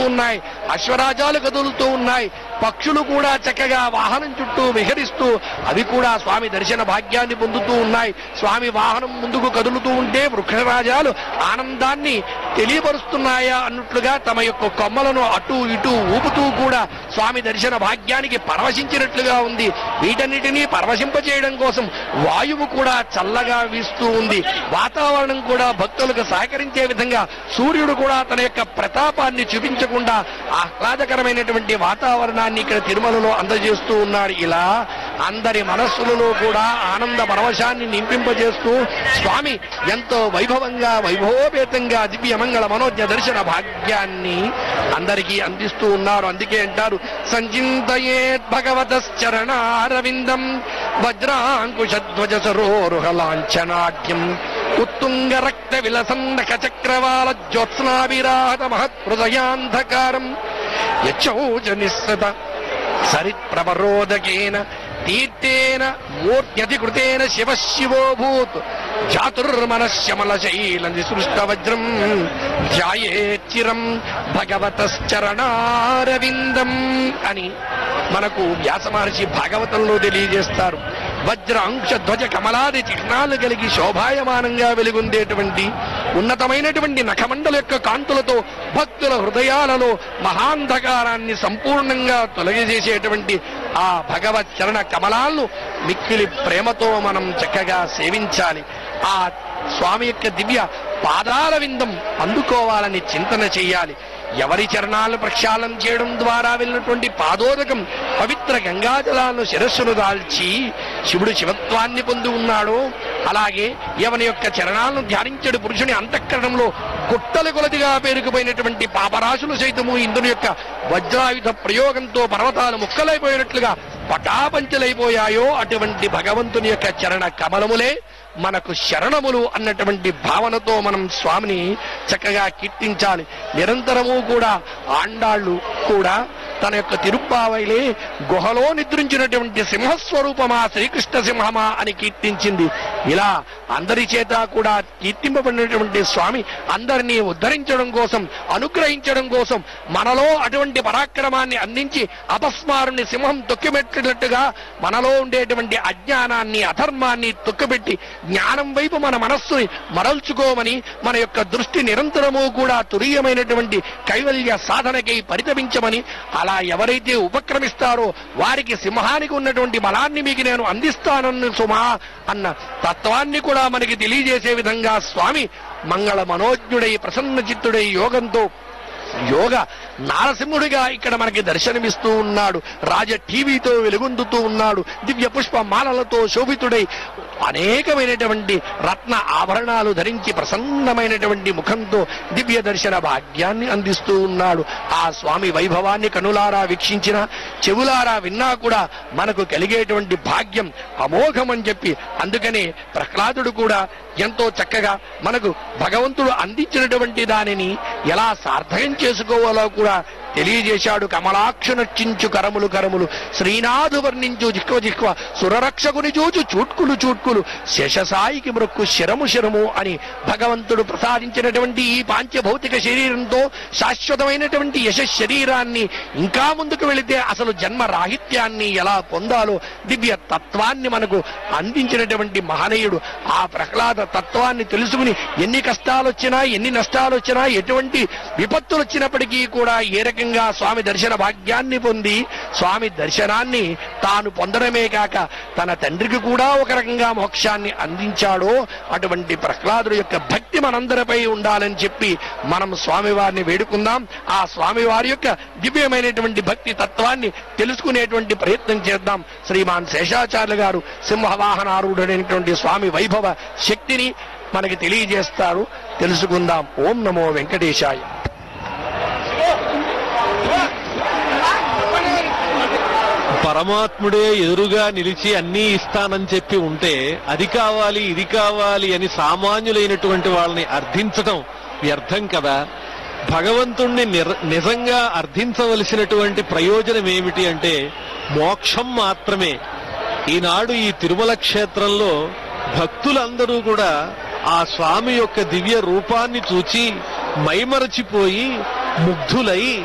ఉన్నాయి అశ్వరాజాలు కదులుతూ ఉన్నాయి పక్షులు కూడా చక్కగా వాహనం చుట్టూ విహరిస్తూ అవి కూడా స్వామి దర్శన భాగ్యాన్ని పొందుతూ ఉన్నాయి స్వామి వాహనం ముందుకు కదులుతూ ఉంటే వృక్షరాజాలు ఆనందాన్ని తెలియపరుస్తున్నాయా అన్నట్లుగా తమ యొక్క కొమ్మలను అటు ఇటు ఊపుతూ కూడా స్వామి దర్శన భాగ్యానికి పరవశించినట్లుగా ఉంది వీటన్నిటినీ పరవశింపచేయడం కోసం వాయువు కూడా చల్లగా వీస్తూ ఉంది వాతావరణం కూడా భక్తులకు సహకరించే విధంగా సూర్యుడు కూడా తన యొక్క ప్రతాపాన్ని చూపించకుండా ఆహ్లాదకరమైనటువంటి వాతావరణాన్ని ఇక్కడ తిరుమలలో అందజేస్తూ ఉన్నాడు ఇలా అందరి మనస్సులలో కూడా ఆనంద పరవశాన్ని నింపింపజేస్తూ స్వామి ఎంతో వైభవంగా వైభవోపేతంగా దివ్య మంగళ మనోజ్ఞ దర్శన భాగ్యాన్ని అందరికీ అందిస్తూ ఉన్నారు అందుకే అంటారు సంచింతయేత్ భగవతశ్చరణారవిందం వజ్రాంకుశధ్వజ సరోరుహలాంఛనాఢ్యం ఉత్తుంగ రక్త విలసన్నక చక్రవాల జ్యోత్స్నావిరాత మహత్హృదయాంధకారం యచ్చౌజ నిస్సత సరిత్ప్రవరోదకేన తీర్థేన మూర్త్యధికృతేన శివ శివోభూత్ చాతుర్మనశ్యమల శైల నిసృష్ట వజ్రం ధ్యాయేచ్చిరం భగవతశ్చరణారవిందం అని మనకు వ్యాస మహర్షి భాగవతంలో తెలియజేస్తారు వజ్ర అంశ ధ్వజ కమలాది చిహ్నాలు కలిగి శోభాయమానంగా వెలుగొందేటువంటి ఉన్నతమైనటువంటి నఖమండల యొక్క కాంతులతో భక్తుల హృదయాలలో మహాంధకారాన్ని సంపూర్ణంగా తొలగిజేసేటువంటి ఆ భగవత్ చరణ కమలాలను మిక్కిలి ప్రేమతో మనం చక్కగా సేవించాలి ఆ స్వామి యొక్క దివ్య పాదాల విందం అందుకోవాలని చింతన చెయ్యాలి ఎవరి చరణాలను ప్రక్షాళన చేయడం ద్వారా వెళ్ళినటువంటి పాదోదకం పవిత్ర గంగాజలాలను శిరస్సును దాల్చి శివుడు శివత్వాన్ని పొంది ఉన్నాడో అలాగే ఎవని యొక్క చరణాలను ధ్యానించడు పురుషుని అంతఃకరణంలో గుట్టలు కొలదిగా పేరుకుపోయినటువంటి పాపరాశులు సైతము ఇందుని యొక్క వజ్రాయుధ ప్రయోగంతో పర్వతాలు ముక్కలైపోయినట్లుగా పటాపంచలైపోయాయో అటువంటి భగవంతుని యొక్క చరణ కమలములే మనకు శరణములు అన్నటువంటి భావనతో మనం స్వామిని చక్కగా కీర్తించాలి నిరంతరము కూడా ఆండాళ్ళు కూడా తన యొక్క తిరుప్పావైలే గుహలో నిద్రించినటువంటి సింహస్వరూపమా శ్రీకృష్ణ సింహమా అని కీర్తించింది ఇలా అందరి చేత కూడా కీర్తింపబడినటువంటి స్వామి అందరినీ ఉద్ధరించడం కోసం అనుగ్రహించడం కోసం మనలో అటువంటి పరాక్రమాన్ని అందించి అపస్మారుని సింహం తొక్కిపెట్టినట్టుగా మనలో ఉండేటువంటి అజ్ఞానాన్ని అధర్మాన్ని తొక్కిపెట్టి జ్ఞానం వైపు మన మనస్సుని మరల్చుకోమని మన యొక్క దృష్టి నిరంతరము కూడా తురీయమైనటువంటి కైవల్య సాధనకై పరితపించమని అలా ఎవరైతే ఉపక్రమిస్తారో వారికి సింహానికి ఉన్నటువంటి బలాన్ని మీకు నేను అందిస్తానన్న సుమా అన్న తత్వాన్ని కూడా మనకి తెలియజేసే విధంగా స్వామి మంగళ మనోజ్ఞుడై ప్రసన్న చిత్తుడై యోగంతో యోగ నారసింహుడిగా ఇక్కడ మనకి దర్శనమిస్తూ ఉన్నాడు రాజ టీవీతో వెలుగొందుతూ ఉన్నాడు దివ్య పుష్ప మాలలతో శోభితుడై అనేకమైనటువంటి రత్న ఆభరణాలు ధరించి ప్రసన్నమైనటువంటి ముఖంతో దివ్య దర్శన భాగ్యాన్ని అందిస్తూ ఉన్నాడు ఆ స్వామి వైభవాన్ని కనులారా వీక్షించిన చెవులారా విన్నా కూడా మనకు కలిగేటువంటి భాగ్యం అమోఘమని చెప్పి అందుకనే ప్రహ్లాదుడు కూడా ఎంతో చక్కగా మనకు భగవంతుడు అందించినటువంటి దానిని ఎలా సార్థకం చేసుకోవాలో కూడా తెలియజేశాడు కమలాక్ష నర్చించు కరములు కరములు శ్రీనాథు వర్ణించు జిక్వ జిక్వ సురరక్షకుని చూచు చూట్కులు చూట్కులు శేషసాయికి మృక్కు శరము శరము అని భగవంతుడు ప్రసాదించినటువంటి ఈ పాంచభౌతిక శరీరంతో శాశ్వతమైనటువంటి యశ శరీరాన్ని ఇంకా ముందుకు వెళితే అసలు జన్మ రాహిత్యాన్ని ఎలా పొందాలో దివ్య తత్వాన్ని మనకు అందించినటువంటి మహనీయుడు ఆ ప్రహ్లాద తత్వాన్ని తెలుసుకుని ఎన్ని కష్టాలు వచ్చినా ఎన్ని నష్టాలు వచ్చినా ఎటువంటి విపత్తులు వచ్చినప్పటికీ కూడా ఏ రకంగా స్వామి దర్శన భాగ్యాన్ని పొంది స్వామి దర్శనాన్ని తాను పొందడమే కాక తన తండ్రికి కూడా ఒక రకంగా మోక్షాన్ని అందించాడో అటువంటి ప్రహ్లాదుడు యొక్క భక్తి మనందరిపై ఉండాలని చెప్పి మనం స్వామివారిని వేడుకుందాం ఆ స్వామివారి యొక్క దివ్యమైనటువంటి భక్తి తత్వాన్ని తెలుసుకునేటువంటి ప్రయత్నం చేద్దాం శ్రీమాన్ శేషాచార్యులు గారు సింహవాహనారూఢుడైనటువంటి స్వామి వైభవ శక్తిని మనకి తెలియజేస్తారు తెలుసుకుందాం ఓం నమో వెంకటేశాయ పరమాత్ముడే ఎదురుగా నిలిచి అన్నీ ఇస్తానని చెప్పి ఉంటే అది కావాలి ఇది కావాలి అని సామాన్యులైనటువంటి వాళ్ళని అర్థించటం వ్యర్థం కదా భగవంతుణ్ణి నిర- నిజంగా అర్థించవలసినటువంటి ప్రయోజనం ఏమిటి అంటే మోక్షం మాత్రమే ఈనాడు ఈ తిరుమల క్షేత్రంలో భక్తులందరూ కూడా ఆ స్వామి యొక్క దివ్య రూపాన్ని చూచి మైమరచిపోయి ముగ్ధులై